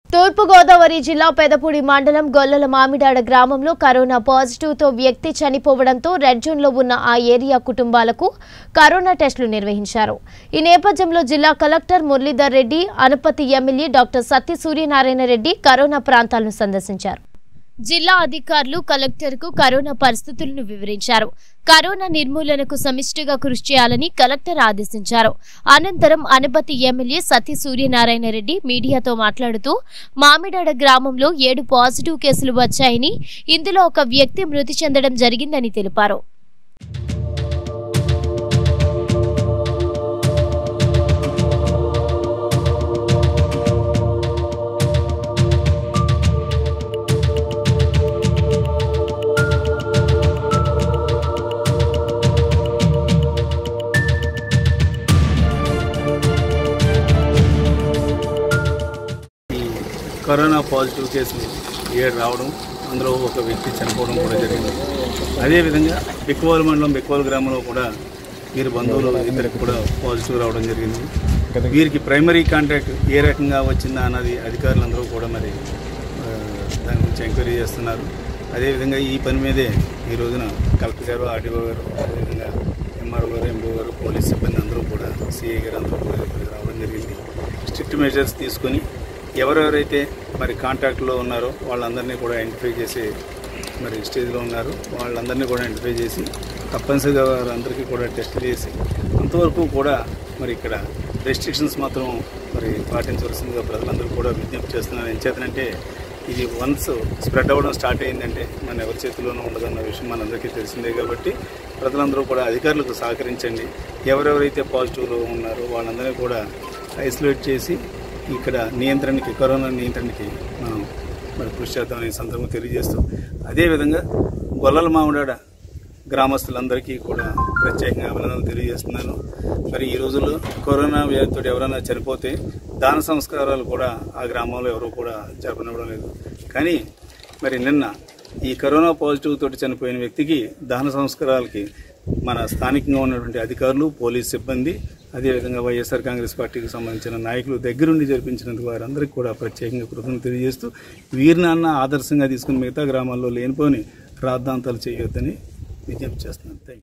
తూర్పుగోదావరి జిల్లా పెదపూడి మండలం గొల్లల మామిడాడ గ్రామంలో కరోనా పాజిటివ్తో వ్యక్తి చనిపోవడంతో రెడ్ జోన్లో ఉన్న ఆ ఏరియా కుటుంబాలకు కరోనా టెస్టులు నిర్వహించారు ఈ నేపథ్యంలో జిల్లా collector Muralidhar Reddy Anaparthi MLA doctor Satya Suryanarayana Reddy corona ప్రాంతాలను సందర్శించారు జిల్లా అధికారులు కలెక్టర్కు కరోనా పరిస్థితులను వివరించారు కరోనా నిర్మూలనకు సమిష్టిగా కృషి చేయాలని కలెక్టర్ ఆదేశించారు అనంతరం అనపతి ఎమ్మెల్యే సత్య సూర్యనారాయణ రెడ్డి మీడియాతో మాట్లాడుతూ మామిడాడ గ్రామంలో ఏడు పాజిటివ్ కేసులు వచ్చాయని ఇందులో ఒక వ్యక్తి మృతి చెందడం జరిగిందని తెలిపారు ఈ కరోనా పాజిటివ్ కేసులు ఏడు రావడం అందులో ఒక వ్యక్తి చనిపోవడం కూడా జరిగింది అదేవిధంగా బిక్కోలు మండలం బిక్కోలు గ్రామంలో కూడా వీరి బంధువులు ఇద్దరికి కూడా పాజిటివ్ రావడం జరిగింది వీరికి ప్రైమరీ కాంటాక్ట్ ఏ రకంగా వచ్చిందా అన్నది అధికారులందరూ కూడా మరి ఆ, దాని గురించి ఎంక్వైరీ చేస్తున్నారు అదేవిధంగా ఈ పని మీదే ఈ రోజున కలెక్టర్ గారు ఆర్డీఓ గారు అదేవిధంగా ఎంఆర్ఓ గారు ఎంఓ గారు పోలీస్ సిబ్బంది అందరూ కూడా సిఐ గారు అందరూ కూడా ఇక్కడికి రావడం జరిగింది స్ట్రిక్ట్ మెజర్స్ తీసుకొని ఎవరెవరైతే మరి కాంటాక్ట్లో ఉన్నారో వాళ్ళందరినీ కూడా ఐడెంటిఫై చేసి మరి స్టేజ్లో ఉన్నారు వాళ్ళందరినీ కూడా ఐడెంటిఫై చేసి తప్పనిసరిగా వారందరికీ కూడా టెస్ట్ చేసి అంతవరకు కూడా మరి ఇక్కడ రెస్ట్రిక్షన్స్ మాత్రం మరి పాటించవలసిందిగా ప్రజలందరూ కూడా విజ్ఞప్తి చేస్తున్నారు ఎంచేతనంటే ఇది వన్స్ స్ప్రెడ్ అవ్వడం స్టార్ట్ అయిందంటే మన ఎవరి చేతిలోనూ ఉండదన్న విషయం మనందరికీ తెలిసిందే కాబట్టి ప్రజలందరూ కూడా అధికారులకు సహకరించండి ఎవరెవరైతే పాజిటివ్లో ఉన్నారో వాళ్ళందరినీ కూడా ఐసోలేట్ చేసి ఇక్కడ నియంత్రణకి కరోనా నియంత్రణకి మనం మరి కృషి చేద్దామని ఈ సందర్భంగా తెలియజేస్తూ అదేవిధంగా గొల్లల మామిడాడ గ్రామస్తులందరికీ కూడా ప్రత్యేకంగా అభినందనలు తెలియజేస్తున్నాను మరి ఈ రోజుల్లో కరోనా వ్యాధితో ఎవరైనా చనిపోతే దాన సంస్కారాలు కూడా ఆ గ్రామంలో ఎవరు కూడా జరపనివ్వడం లేదు కానీ మరి నిన్న ఈ కరోనా పాజిటివ్ తోటి చనిపోయిన వ్యక్తికి దహన సంస్కారాలకి మన స్థానికంగా ఉన్నటువంటి అధికారులు పోలీస్ సిబ్బంది అదేవిధంగా వైఎస్ఆర్ కాంగ్రెస్ పార్టీకి సంబంధించిన నాయకులు దగ్గరుండి జరిపించినందుకు వారందరికీ కూడా ప్రత్యేకంగా కృతజ్ఞతలు తెలియజేస్తూ వీరినాన్న ఆదర్శంగా తీసుకుని మిగతా గ్రామాల్లో లేనిపోని రాద్ధాంతాలు చేయొద్దని విజ్ఞప్తి చేస్తున్నాను థ్యాంక్ యూ